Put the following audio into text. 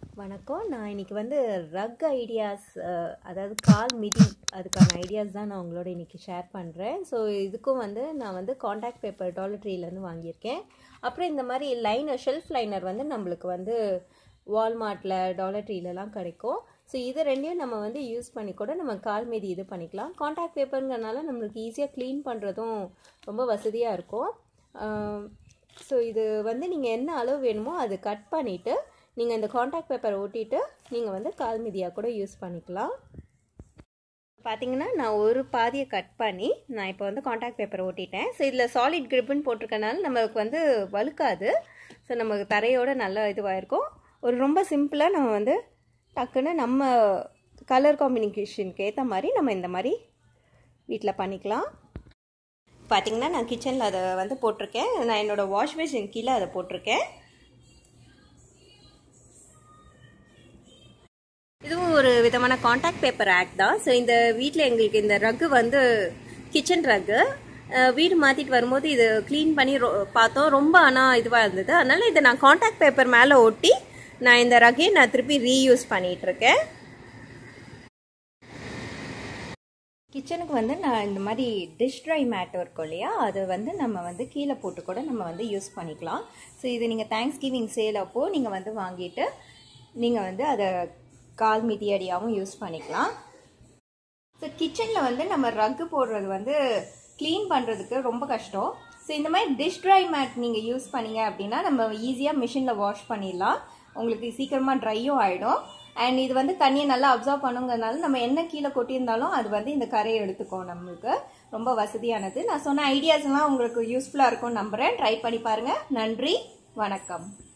வணக்கம் நான் இன்னைக்கு வந்து ரக் ஐடியாஸ் அதாவது கால் மிதி அதுக்கான ஐடியாஸ் தான் நான் உங்களோட இன்னைக்கு ஷேர் பண்ணுறேன் ஸோ இதுக்கும் வந்து நான் வந்து காண்டாக்ட் பேப்பர் டாலட்ரியிலேருந்து வாங்கியிருக்கேன் அப்புறம் இந்த மாதிரி லைனர் ஷெல்ஃப் லைனர் வந்து நம்மளுக்கு வந்து வால்மார்ட்டில் டாலட்ரியிலலாம் கிடைக்கும் ஸோ இது ரெண்டையும் நம்ம வந்து யூஸ் பண்ணி கூட நம்ம கால் மீதி இது பண்ணிக்கலாம் காண்டாக்ட் பேப்பருங்கிறனால நம்மளுக்கு ஈஸியாக க்ளீன் பண்ணுறதும் ரொம்ப வசதியாக இருக்கும் ஸோ இது வந்து நீங்கள் என்ன அளவு வேணுமோ அது கட் பண்ணிவிட்டு நீங்கள் இந்த காண்டாக்ட் பேப்பர் ஒட்டிட்டு நீங்கள் வந்து கால் மீதியாக கூட யூஸ் பண்ணிக்கலாம் பார்த்தீங்கன்னா நான் ஒரு பாதியை கட் பண்ணி நான் இப்போ வந்து காண்டாக்ட் பேப்பர் ஒட்டிட்டேன் ஸோ இதில் சாலிட் கிரிப்புன்னு போட்டிருக்கனால நம்மளுக்கு வந்து வழுக்காது ஸோ நமக்கு தரையோட நல்லா இதுவாக இருக்கும் ஒரு ரொம்ப சிம்பிளாக நம்ம வந்து டக்குன்னு நம்ம கலர் காம்பினேஷனுக்கு ஏற்ற மாதிரி நம்ம இந்த மாதிரி வீட்டில் பண்ணிக்கலாம் பார்த்தீங்கன்னா நான் கிச்சனில் அதை வந்து போட்டிருக்கேன் நான் என்னோடய வாஷ் மிஷின் கீழே அதை போட்டிருக்கேன் இதுவும் ஒரு விதமான காண்டாக்ட் பேப்பர் ஆக்ட் தான் ஸோ இந்த வீட்டில் எங்களுக்கு இந்த ரக்கு வந்து கிச்சன் ரக்கு வீடு மாற்றிட்டு வரும்போது இது க்ளீன் பண்ணி பார்த்தோம் ரொம்ப ஆனால் இதுவாக இருந்தது அதனால் இதை நான் காண்டாக்ட் பேப்பர் மேலே ஒட்டி நான் இந்த ரகையை நான் திருப்பி ரீயூஸ் பண்ணிகிட்ருக்கேன் கிச்சனுக்கு வந்து நான் இந்த மாதிரி டிஷ் ட்ரை மேட் இருக்கும் இல்லையா அதை வந்து நம்ம வந்து கீழே போட்டு கூட நம்ம வந்து யூஸ் பண்ணிக்கலாம் ஸோ இது நீங்கள் தேங்க்ஸ் கிவிங் சேல் அப்போது நீங்கள் வந்து வாங்கிட்டு நீங்கள் வந்து அதை கால் மிதியடியாகவும் யூஸ் பண்ணிக்கலாம் ஸோ கிச்சனில் வந்து நம்ம ரக்கு போடுறது வந்து க்ளீன் பண்ணுறதுக்கு ரொம்ப கஷ்டம் ஸோ இந்த மாதிரி டிஷ் ட்ரை மேட் நீங்கள் யூஸ் பண்ணீங்க அப்படின்னா நம்ம ஈஸியாக மிஷினில் வாஷ் பண்ணிடலாம் உங்களுக்கு சீக்கிரமாக ட்ரையும் ஆகிடும் அண்ட் இது வந்து தண்ணியை நல்லா அப்சர்வ் பண்ணுங்கிறதுனால நம்ம என்ன கீழே கொட்டியிருந்தாலும் அது வந்து இந்த கரையை எடுத்துக்கும் நம்மளுக்கு ரொம்ப வசதியானது நான் சொன்ன ஐடியாஸ்லாம் உங்களுக்கு யூஸ்ஃபுல்லாக இருக்கும்னு நம்புகிறேன் ட்ரை பண்ணி பாருங்கள் நன்றி வணக்கம்